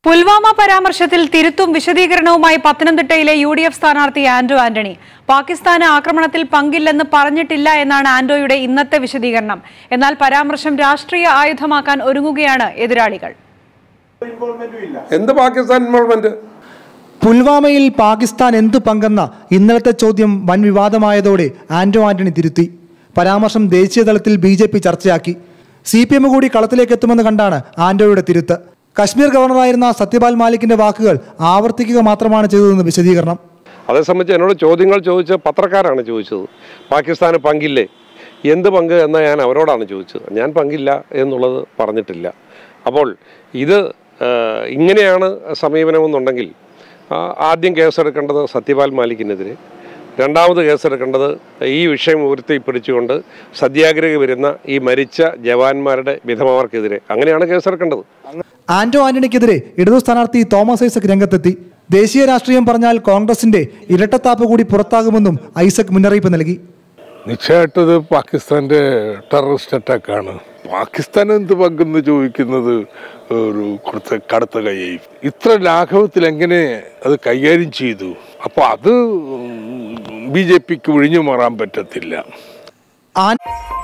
പുൽവാമ പരാമർശത്തിൽ തിരുത്തും വിശദീകരണവുമായി പത്തനംതിട്ടയിലെ യു ഡി എഫ് സ്ഥാനാർത്ഥി ആന്റോ ആന്റണി പാകിസ്ഥാന് ആക്രമണത്തിൽ പങ്കില്ലെന്ന് പറഞ്ഞിട്ടില്ല എന്നാണ് ആന്റോയുടെ ഇന്നത്തെ വിശദീകരണം എന്നാൽ പരാമർശം രാഷ്ട്രീയ ആയുധമാക്കാൻ ഒരുങ്ങുകയാണ് എതിരാളികൾ എന്ത് പാകിസ്ഥാൻ ഇൻവോൾവ്മെന്റ് പുൽവാമയിൽ പാകിസ്ഥാൻ എന്തു പങ്കെന്ന ഇന്നലത്തെ ചോദ്യം വൻ വിവാദമായതോടെ ആന്റോ ആന്റണി തിരുത്തി പരാമർശം ദേശീയ തലത്തിൽ ബി ജെ പി ചർച്ചയാക്കി സി പി എം കൂടി കളത്തിലേക്ക് എത്തുമെന്ന് കണ്ടാണ് ആന്റോയുടെ തിരുത്ത് കശ്മീർ ഗവർണറായിരുന്ന സത്യപാൽ മാലിക്കിന്റെ വാക്കുകൾ ആവർത്തിക്കുക മാത്രമാണ് ചെയ്തതെന്ന് വിശദീകരണം അതേ സംബന്ധിച്ച് എന്നോട് ചോദ്യങ്ങൾ ചോദിച്ച പത്രക്കാരാണ് ചോദിച്ചത് പാകിസ്ഥാന് പങ്കില്ലേ എന്ത് പങ്ക് എന്ന് ഞാൻ അവരോടാണ് ചോദിച്ചത് ഞാൻ പങ്കില്ല എന്നുള്ളത് പറഞ്ഞിട്ടില്ല അപ്പോൾ ഇത് ആ, ഇങ്ങനെയാണ് സമീപനമെന്നുണ്ടെങ്കിൽ ആ, ആദ്യം കേസെടുക്കേണ്ടത് സത്യപാൽ മാലിക്കിനെതിരെ രണ്ടാമത് കേസെടുക്കേണ്ടത് ഈ വിഷയം ഉയർത്തിപ്പിടിച്ചുകൊണ്ട് സത്യാഗ്രഹി വരുന്ന ഈ മരിച്ച ജവാന്മാരുടെ വിധവമാർക്കെതിരെ അങ്ങനെയാണ് കേസെടുക്കേണ്ടത് ആന്റോ ആന്റണിക്കെതിരെ ഇടതു സ്ഥാനാർത്ഥി തോമസ് ഐസക് രംഗത്തെത്തി ദേശീയ രാഷ്ട്രീയം പറഞ്ഞാൽ കോൺഗ്രസിന്റെ ഇരട്ടത്താപ്പ് കൂടി പുറത്താകുമെന്നും ഐസക് മുന്നറിയിപ്പ് നൽകി നിശ്ചയമായിട്ടും ഇത് പാകിസ്ഥാന്റെ ടെററിസ്റ്റ് അറ്റാക്കാണ് പാകിസ്ഥാൻ എന്ത് പങ്കെന്ന് ചോദിക്കുന്നത് ഒരു കൊടുത്ത കടുത്ത കൈയായി ഇത്ര ലാഘവത്തിൽ എങ്ങനെ അത് കൈകാര്യം ചെയ്തു അപ്പൊ അത് ബി ജെ പിക്ക് ഒഴിഞ്ഞു മാറാൻ പറ്റത്തില്ല ആൻ